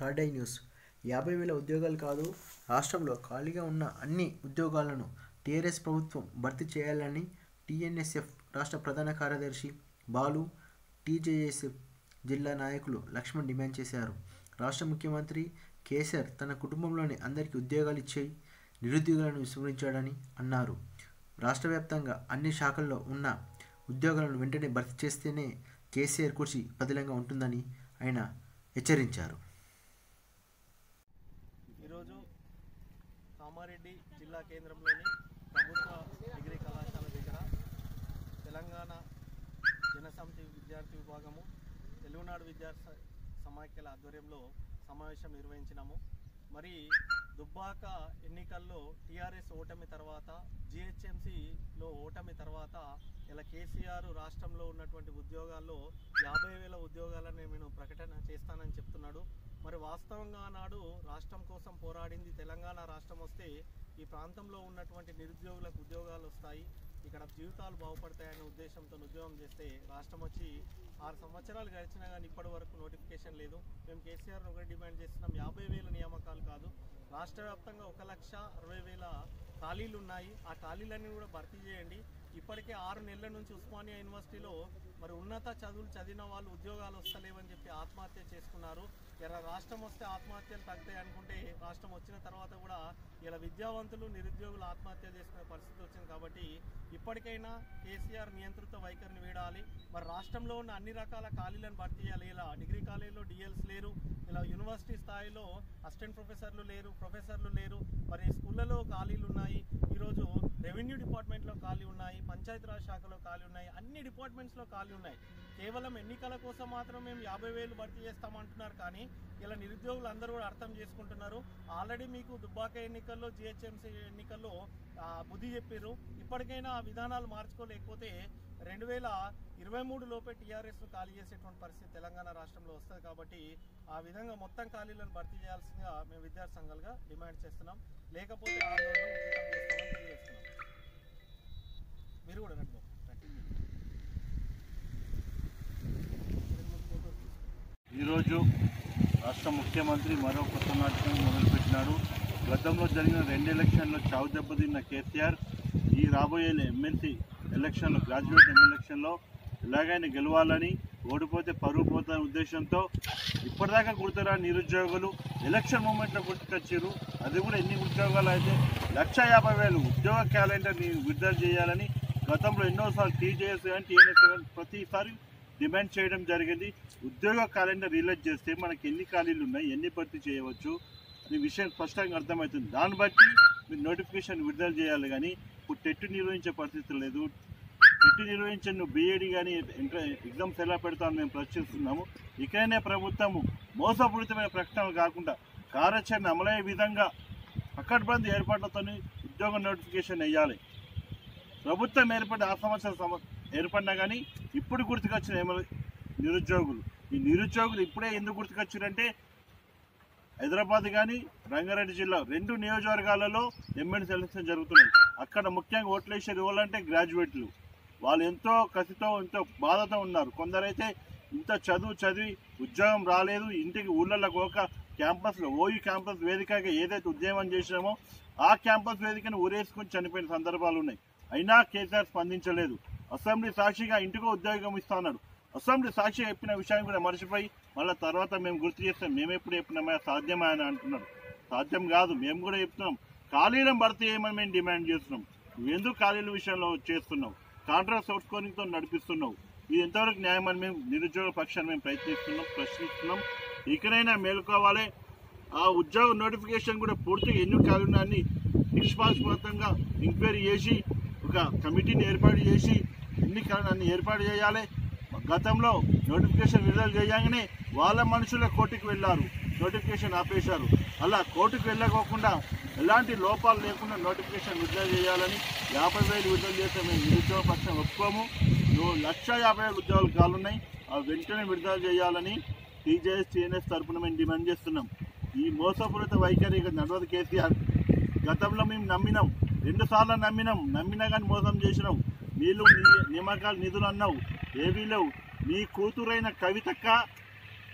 Third I news యాభై వేల ఉద్యోగాలు కాదు రాష్ట్రంలో ఖాళీగా ఉన్న అన్ని ఉద్యోగాలను టీఆర్ఎస్ ప్రభుత్వం భర్తీ చేయాలని టీఎన్ఎస్ఎఫ్ రాష్ట్ర ప్రధాన కార్యదర్శి బాలు టీజేఎస్ఎఫ్ జిల్లా నాయకులు లక్ష్మణ్ డిమాండ్ చేశారు రాష్ట్ర ముఖ్యమంత్రి కేసీఆర్ తన కుటుంబంలోని అందరికీ ఉద్యోగాలు ఇచ్చి నిరుద్యోగులను విస్మరించాడని అన్నారు రాష్ట్ర వ్యాప్తంగా అన్ని శాఖల్లో ఉన్న ఉద్యోగాలను వెంటనే భర్తీ చేస్తేనే కేసీఆర్ కుర్చీ పదిలంగా ఉంటుందని ఆయన హెచ్చరించారు ఈరోజు కామారెడ్డి జిల్లా కేంద్రంలోని ప్రభుత్వ డిగ్రీ కళాశాల దగ్గర తెలంగాణ జనసమితి విద్యార్థి విభాగము తెలుగునాడు విద్యార్థి సమాఖ్యల ఆధ్వర్యంలో సమావేశం నిర్వహించినాము మరి దుబ్బాక ఎన్నికల్లో టీఆర్ఎస్ ఓటమి తర్వాత జిహెచ్ఎంసీలో ఓటమి తర్వాత ఇలా కేసీఆర్ రాష్ట్రంలో ఉన్నటువంటి ఉద్యోగాల్లో యాభై వేల ఉద్యోగాలను నేను ప్రకటన చేస్తానని చెప్తున్నాడు మరి వాస్తవంగా నాడు రాష్ట్రం కోసం పోరాడింది తెలంగాణ రాష్ట్రం వస్తే ఈ ప్రాంతంలో ఉన్నటువంటి నిరుద్యోగులకు ఉద్యోగాలు వస్తాయి ఇక్కడ జీవితాలు బాగుపడతాయనే ఉద్దేశంతో ఉద్యోగం చేస్తే రాష్ట్రం వచ్చి ఆరు సంవత్సరాలు గడిచినా కానీ ఇప్పటి వరకు నోటిఫికేషన్ లేదు మేము కేసీఆర్ ఒకటి డిమాండ్ చేస్తున్నాం యాభై వేల నియామకాలు కాదు రాష్ట్ర వ్యాప్తంగా ఒక లక్ష అరవై వేల ఖాళీలు ఉన్నాయి ఆ ఖాళీలన్నీ కూడా భర్తీ చేయండి ఇప్పటికే ఆరు నెలల నుంచి ఉస్మానియా యూనివర్సిటీలో మరి ఉన్నత చదువులు చదివిన వాళ్ళు ఉద్యోగాలు వస్తలేవని చెప్పి ఆత్మహత్య చేసుకున్నారు ఇలా రాష్ట్రం వస్తే ఆత్మహత్యలు తగ్గుతాయి అనుకుంటే రాష్ట్రం వచ్చిన తర్వాత కూడా ఇలా విద్యావంతులు నిరుద్యోగులు ఆత్మహత్య చేసుకునే పరిస్థితి వచ్చింది కాబట్టి ఇప్పటికైనా కేసీఆర్ నియంత్రిత వైఖరిని వీడాలి మరి రాష్ట్రంలో ఉన్న అన్ని రకాల ఖాళీలను భర్తీ చేయాలి ఇలా డిగ్రీ కాలేజీలో డిఎల్స్ లేరు ఇలా యూనివర్సిటీ స్థాయిలో అసిస్టెంట్ ప్రొఫెసర్లు లేరు ప్రొఫెసర్లు లేరు మరి స్కూళ్ళలో ఖాళీలు ఉన్నాయి ఈరోజు రెవెన్యూ డిపార్ట్మెంట్లో ఖాళీ ఉన్నాయి పంచాయతీరాజ్ శాఖలో ఖాళీ ఉన్నాయి అన్ని డిపార్ట్మెంట్స్లో ఖాళీ ఉన్నాయి కేవలం ఎన్నికల కోసం మాత్రం మేము యాభై వేలు భర్తీ చేస్తామంటున్నారు కానీ ఇలా నిరుద్యోగులు అందరూ కూడా అర్థం చేసుకుంటున్నారు ఆల్రెడీ మీకు దుబ్బాక ఎన్నికల్లో జిహెచ్ఎంసీ ఎన్నికల్లో ఆ, బుద్ధి చెప్పారు ఇప్పటికైనా ఆ విధానాలు మార్చుకోలేకపోతే రెండు వేల ఇరవై మూడు లోపే టీఆర్ఎస్ ఖాళీ చేసేటువంటి పరిస్థితి తెలంగాణ రాష్ట్రంలో వస్తుంది కాబట్టి ఆ విధంగా మొత్తం ఖాళీలను భర్తీ చేయాల్సిందిగా మేము విద్యార్థి సంఘాలుగా డిమాండ్ చేస్తున్నాం లేకపోతే ఆందోళన ఉధృతం చేస్తామని తెలియజేస్తున్నాం మీరు కూడా రండి బాబు, రండి. రెండు మూడు ఫోటోలు తీసుకోండి. ఈరోజు రాష్ట్ర ముఖ్యమంత్రి మరో కొత్త నాటకం మొదలుపెట్టినాడు గతంలో జరిగిన రెండు ఎలక్షన్లో చావు దెబ్బతిన్న కేసీఆర్ ఈ రాబోయే ఎమ్మెల్సీ ఎలక్షన్లో గ్రాడ్యుయేట్ ఎమ్మెల్యేషన్లో ఎలాగైనా గెలవాలని ఓడిపోతే పరువు పోతున్న ఉద్దేశంతో ఇప్పటిదాకా కుడతారా నిరుద్యోగులు ఎలక్షన్ మూమెంట్లో గుర్తుకొచ్చారు అది కూడా ఎన్ని ఉద్యోగాలు అయితే లక్ష యాభై వేలు ఉద్యోగ క్యాలెండర్ విడుదల చేయాలని గతంలో ఎన్నోసార్లు టీజేఎస్ కానీ టీఎన్ఎస్ కానీ ప్రతిసారి డిమాండ్ చేయడం జరిగింది ఉద్యోగ క్యాలెండర్ రిలీజ్ చేస్తే మనకి ఎన్ని ఖాళీలు ఉన్నాయి ఎన్ని భర్తీ చేయవచ్చు అనే విషయం స్పష్టంగా అర్థమవుతుంది దాన్ని బట్టి మీరు నోటిఫికేషన్ విడుదల చేయాలి కానీ ఇప్పుడు టెట్ నిర్వహించే పరిస్థితి లేదు టెట్ నిర్వహించే నువ్వు బీఏడి కానీ ఎగ్జామ్స్ ఎలా పెడతామని మేము ప్రశ్నిస్తున్నాము ఇకైనా ప్రభుత్వము మోసపూరితమైన ప్రకటనలు కాకుండా కార్యాచరణ అమలయ్యే విధంగా పకడ్బందీ ఏర్పాట్లతో ఉద్యోగ నోటిఫికేషన్ వేయాలి ప్రభుత్వం ఏర్పడి ఆ సంవత్సరం సంవ ఏర్పడినా కానీ ఇప్పుడు గుర్తుకొచ్చిన ఎమ్మెల్యే నిరుద్యోగులు ఈ నిరుద్యోగులు ఇప్పుడే ఎందుకు గుర్తుకొచ్చారంటే హైదరాబాద్ కానీ రంగారెడ్డి జిల్లా రెండు నియోజకవర్గాలలో ఎమ్మెల్సీ ఎలక్షన్ జరుగుతున్నాయి అక్కడ ముఖ్యంగా ఓట్లు వేసేది ఎవరంటే గ్రాడ్యుయేట్లు వాళ్ళు ఎంతో కసితో ఎంతో బాధతో ఉన్నారు కొందరైతే ఇంత చదువు చదివి ఉద్యోగం రాలేదు ఇంటికి ఊళ్ళలో ఒక క్యాంపస్లో ఓయూ క్యాంపస్ వేదికగా ఏదైతే ఉద్యమం చేసినామో ఆ క్యాంపస్ వేదికను ఊరేసుకొని చనిపోయిన సందర్భాలు ఉన్నాయి అయినా కేసీఆర్ స్పందించలేదు అసెంబ్లీ సాక్షిగా ఇంటికో ఉద్యోగం ఇస్తా అన్నాడు అసెంబ్లీ సాక్షిగా చెప్పిన విషయాన్ని కూడా మర్చిపోయి మళ్ళీ తర్వాత మేము గుర్తు చేస్తాం మేము ఎప్పుడు చెప్పినామా సాధ్యమా అని అంటున్నారు సాధ్యం కాదు మేము కూడా చెప్తున్నాం ఖాళీలను భర్తీ చేయమని మేము డిమాండ్ చేస్తున్నాం నువ్వు ఎందుకు ఖాళీల విషయంలో చేస్తున్నావు కాంట్రాక్ట్ సోర్స్కోనింగ్తో నడిపిస్తున్నావు ఇది ఎంతవరకు న్యాయం అని మేము నిరుద్యోగ పక్షాన్ని మేము ప్రయత్నిస్తున్నాం ప్రశ్నిస్తున్నాం ఇకనైనా మేలుకోవాలి ఆ ఉద్యోగ నోటిఫికేషన్ కూడా పూర్తిగా ఎన్ని ఖాళీ ఉన్నాయని నిష్పాక్షపాతంగా ఎంక్వైరీ చేసి ఒక కమిటీని ఏర్పాటు చేసి ఎన్నికలను ఏర్పాటు చేయాలి గతంలో నోటిఫికేషన్ విడుదల చేయగానే వాళ్ళ మనుషులే కోర్టుకు వెళ్ళారు నోటిఫికేషన్ ఆపేశారు అలా కోర్టుకు వెళ్ళకోకుండా ఎలాంటి లోపాలు లేకుండా నోటిఫికేషన్ విడుదల చేయాలని యాభై వేలు విడుదల చేస్తే మేము నిరుద్యోగ పక్షం ఒప్పుకోము నువ్వు లక్ష యాభై వేలు ఉద్యోగాలు కాలున్నాయి అవి వెంటనే విడుదల చేయాలని టీజేఎస్ టీఎన్ఎస్ తరఫున మేము డిమాండ్ చేస్తున్నాం ఈ మోసపూరిత వైఖరి ఇక నడవదు కేసీఆర్ గతంలో మేము నమ్మినాం రెండు సార్లు నమ్మినాం నమ్మినా కానీ మోసం చేసినాం నీళ్ళు నీ- నియామకాలు నిధులు అన్నావు ఏవీ లేవు నీ కూతురైన కవితక్క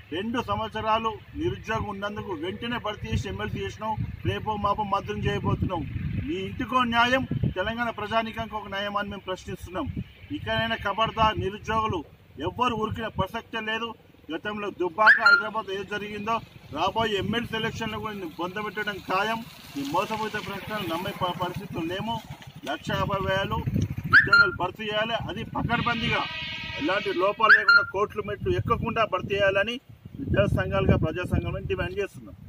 రెండు సంవత్సరాలు నిరుద్యోగం ఉన్నందుకు వెంటనే భర్తీ చేసి ఎమ్మెల్సీ చేసినావు రేపో మాపో మంత్రం చేయబోతున్నాం మీ ఇంటికో న్యాయం తెలంగాణ ప్రజానికానికి ఒక న్యాయం అని మేము ప్రశ్నిస్తున్నాం ఇకనైనా కబర్దా నిరుద్యోగులు ఎవ్వరు ఉరికిన ప్రసక్తే లేదు గతంలో దుబ్బాక హైదరాబాద్ ఏది జరిగిందో రాబోయే ఎమ్మెల్సీ ఎలక్షన్లో కూడా నేను పొందబెట్టడం ఖాయం ఈ మోసపోతే ప్రశ్నలు నమ్మే ప- పరిస్థితులు లేము లక్ష యాభై వేలు ఉద్యోగాలు భర్తీ చేయాలి అది పకడ్బందీగా ఎలాంటి లోపాలు లేకుండా కోట్లు మెట్లు ఎక్కకుండా భర్తీ చేయాలని విద్యా సంఘాలుగా ప్రజా సంఘాలను డిమాండ్ చేస్తున్నాం